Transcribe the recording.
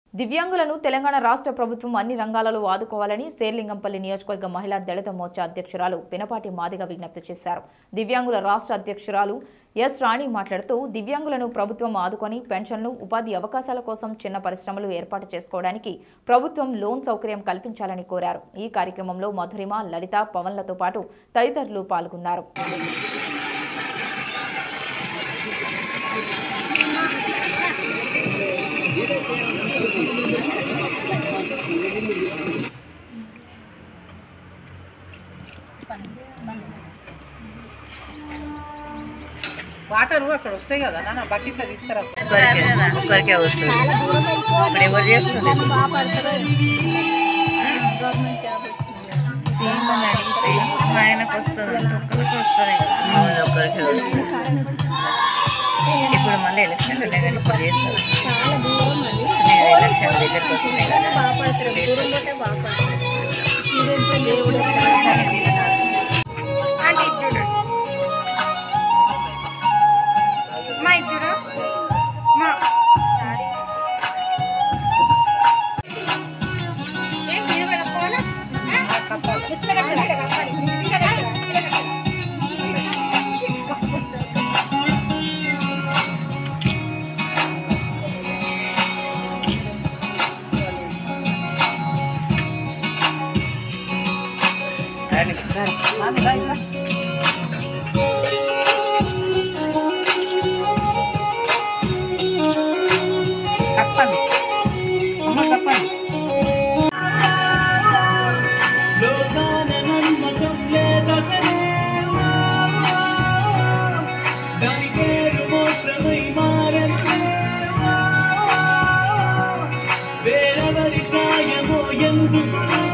దివ్యాంగులను తెలంగాణ రాష్ట్ర ప్రభుత్వం అన్ని రంగాలలో ఆదుకోవాలని శేర్లింగంపల్లి నియోజకవర్గ మహిళా దళిత మోర్చా అధ్యక్షురాలు పినపాటి మాదిగ విజ్ఞప్తి చేశారు దివ్యాంగుల రాష్ట్ర అధ్యక్షురాలు ఎస్ రాణి మాట్లాడుతూ దివ్యాంగులను ప్రభుత్వం ఆదుకొని పెన్షన్లు ఉపాధి అవకాశాల కోసం చిన్న పరిశ్రమలు ఏర్పాటు చేసుకోవడానికి ప్రభుత్వం లోన్ సౌకర్యం కల్పించాలని కోరారు ఈ కార్యక్రమంలో మధురిమ లలిత పవన్లతో పాటు తదితరులు పాల్గొన్నారు వాటర్ అక్కడ వస్తాయి కదా నాన్న బకెట్లో తీసుకురా ఒక్కరికే ఒక్కరికే వస్తుంది ఇప్పుడు ఎవరు చేస్తుంది సీఎం అడిగితే మా ఆయనకు వస్తుంది అంటే ఒక్కరికి వస్తుంది అవును ఒక్కరికి వస్తుంది ఇప్పుడు మళ్ళీ ఎలక్షన్ ఉన్నాయి కానీ ఇప్పుడు చేస్తారు ఎలక్షన్ దగ్గరికి వస్తున్నాయి కదా తప్పండి అమ్మ తప్పండి లోకాన నమ్మకం లేదసలే దాని పేరు మోసమై మారనులే వేరెవరి సాయమో ఎందుకులే